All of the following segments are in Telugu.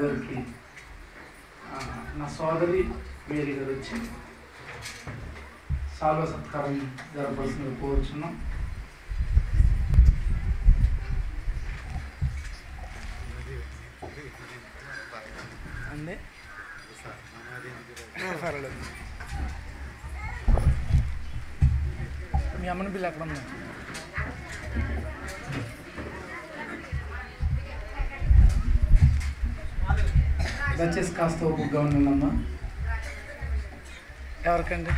గారికి ఆ, నా సోదరి మేరీ గారు వచ్చి సాల్వ సత్కారం జరపవలసిందిగా కోరుచున్నాం అందే పర్వాలేదు మీ అమ్మని పిల్ల ఎక్కడ ఉందా దయచేసి కాస్త ఓపికగా ఉండండమ్మా ఎవరికండి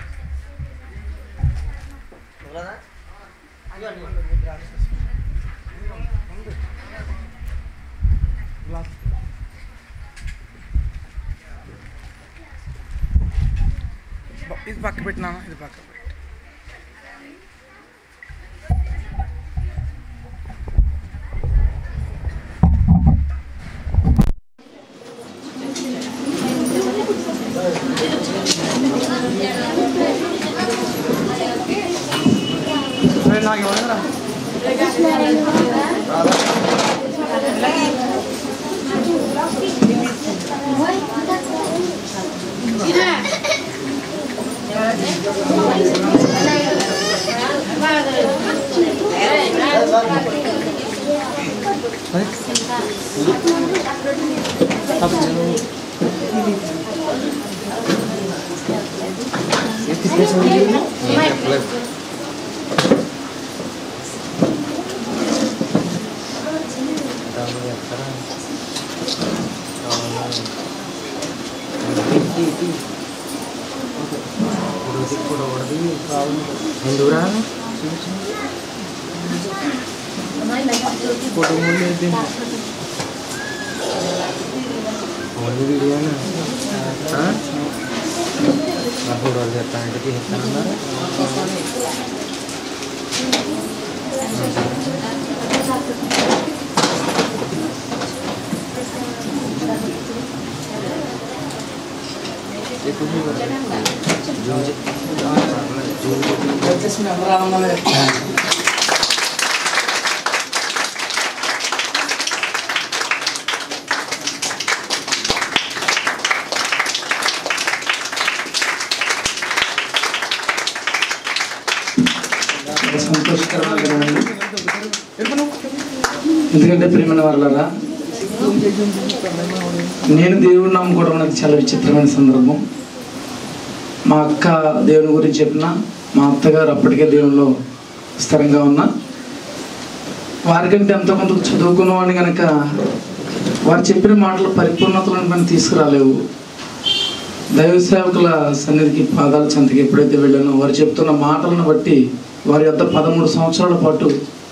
బ- ఇది పక్క పెట్టినా ఇది పక్క పెట్టి నాకు ఇవ్వలేదురా హిందూరా ఓన్లీ వీడియోనా నా ఫోటోలు చెప్తానంటే తీస్తానన్నారు దయచేసి మీ అందరూ ఆనందంగా చెప్తాను సంతోషకరమైన దినమండి. ఎందుకంటే ప్రేమైన వాళ్ళరా నేను దేవుడు నమ్ముకోవడం నాకు చాలా విచిత్రమైన సందర్భం మా అక్క దేవుని గురించి చెప్పిన మా అత్తగారు అప్పటికే దేవునిలో స్థిరంగా ఉన్నా వారికంటే ఎంతో కొంత చదువుకున్నవాడిని కనుక వారు చెప్పిన మాటలు పరిపూర్ణతలను పని తీసుకురాలేవు దైవ సేవకుల సన్నిధికి పాదాల చెంతకి ఎప్పుడైతే వెళ్ళానో వారు చెప్తున్న మాటలను బట్టి వారి యొక్క పదమూడు సంవత్సరాల పాటు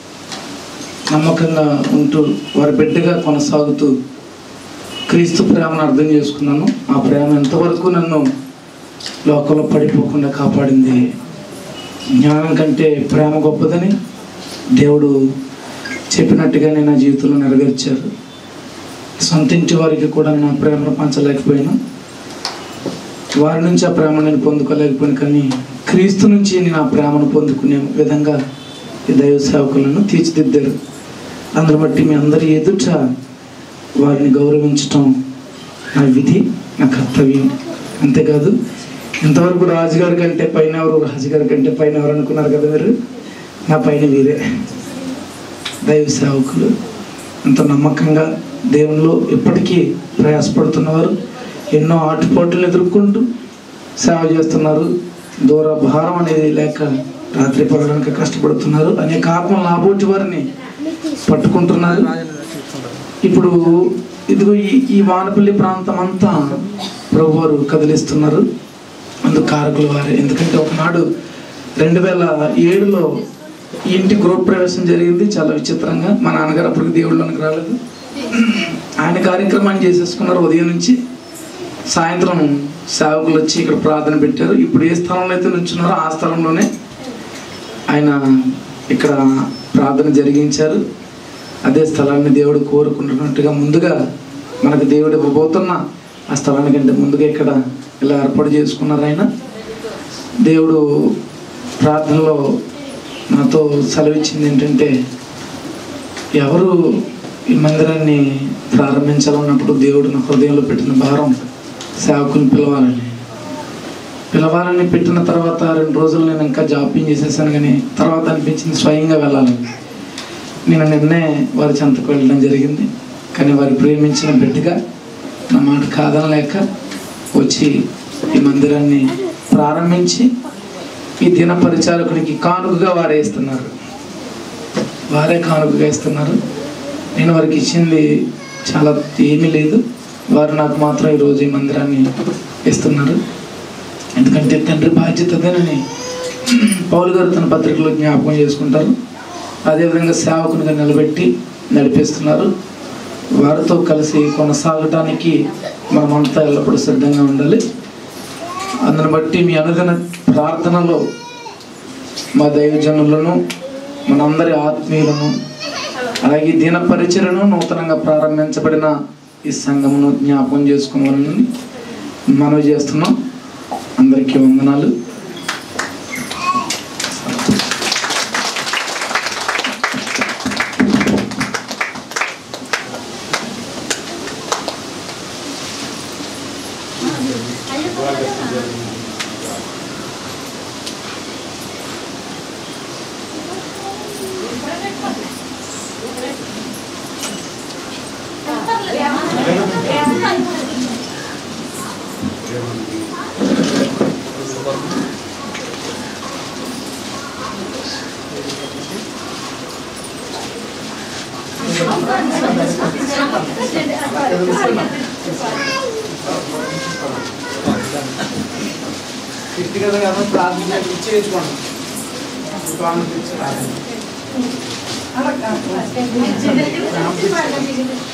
నమ్మకంగా ఉంటూ వారి బిడ్డగా కొనసాగుతూ క్రీస్తు ప్రేమను అర్థం చేసుకున్నాను ఆ ప్రేమ ఎంతవరకు నన్ను లోకంలో పడిపోకుండా కాపాడింది జ్ఞానం కంటే ప్రేమ గొప్పదని దేవుడు చెప్పినట్టుగానే నా జీవితంలో నెరవేర్చారు సొంత ఇంటి వారికి కూడా నేను ఆ ప్రేమను పంచలేకపోయాను వారి నుంచి ఆ ప్రేమ నేను పొందుకోలేకపోయాను కానీ క్రీస్తు నుంచి నేను ఆ ప్రేమను పొందుకునే విధంగా ఈ దైవ సేవకులను తీర్చిదిద్దారు అందుని బట్టి మీ అందరి ఎదుట వారిని గౌరవించటం నా విధి నా కర్తవ్యం అంతేకాదు ఇంతవరకు రాజుగారి కంటే పైన ఎవరు రాజుగారి కంటే పైన ఎవరు అనుకున్నారు కదా మీరు నా పైన వీరే దైవ సేవకులు ఎంతో నమ్మకంగా దేవునిలో ఇప్పటికీ ప్రయాసపడుతున్నవారు ఎన్నో ఆటుపోట్లు ఎదుర్కొంటూ సేవ చేస్తున్నారు దూర భారం అనేది లేక రాత్రి పగలనక కష్టపడుతున్నారు అనేక ఆత్మ లాభోటి వారిని పట్టుకుంటున్నారు ఇప్పుడు ఇదిగో ఈ ఈ వానపల్లి ప్రాంతం అంతా ప్రభువారు కదిలిస్తున్నారు అందుకు కారకులు వారే ఎందుకంటే ఒకనాడు రెండు వేల ఏడులో ఈ ఇంటి గృహప్రవేశం జరిగింది చాలా విచిత్రంగా మా నాన్నగారు అప్పటికి దేవుళ్ళకి రాలేదు ఆయన కార్యక్రమాన్ని చేసేసుకున్నారు ఉదయం నుంచి సాయంత్రం సేవకులు వచ్చి ఇక్కడ ప్రార్థన పెట్టారు ఇప్పుడు ఏ స్థలంలో అయితే నుంచున్నారో ఆ స్థలంలోనే ఆయన ఇక్కడ ప్రార్థన జరిగించారు అదే స్థలాన్ని దేవుడు కోరుకుంటున్నట్టుగా ముందుగా మనకు దేవుడు ఇవ్వబోతున్న ఆ స్థలానికంటే ముందుగా ఇక్కడ ఇలా ఏర్పాటు చేసుకున్నారు ఆయన దేవుడు ప్రార్థనలో నాతో సెలవిచ్చింది ఏంటంటే ఎవరు ఈ మందిరాన్ని ప్రారంభించాలన్నప్పుడు దేవుడు నా హృదయంలో పెట్టిన భారం సేవకుని పిలవాలని పిలవాలని పెట్టిన తర్వాత రెండు రోజులు నేను ఇంకా జాబింగ్ చేసేసాను కానీ తర్వాత అనిపించింది స్వయంగా వెళ్ళాలని నేను నిన్నే వారి చెంతకు వెళ్ళడం జరిగింది కానీ వారి ప్రేమించిన బిడ్డగా నా మాట కాదనలేక వచ్చి ఈ మందిరాన్ని ప్రారంభించి ఈ దిన పరిచారకునికి కానుకగా వారే ఇస్తున్నారు వారే కానుకగా ఇస్తున్నారు నేను వారికి ఇచ్చింది చాలా ఏమీ లేదు వారు నాకు మాత్రం ఈరోజు ఈ మందిరాన్ని ఇస్తున్నారు ఎందుకంటే తండ్రి బాధ్యత అదేనని పౌలు గారు తన పత్రికలో జ్ఞాపకం చేసుకుంటారు అదేవిధంగా సేవకునిగా నిలబెట్టి నడిపిస్తున్నారు వారితో కలిసి కొనసాగటానికి మనమంతా ఎల్లప్పుడూ సిద్ధంగా ఉండాలి అందుని బట్టి మీ అనుదిన ప్రార్థనలో మా దైవజనులను మనందరి ఆత్మీయులను అలాగే దీన పరిచయను నూతనంగా ప్రారంభించబడిన ఈ సంఘమును జ్ఞాపకం చేసుకోవాలని మనవి చేస్తున్నాం అందరికీ వందనాలు వ్యక్తిగతంగా ప్రార్థన ఇచ్చేసుకోండి అలా కాదు.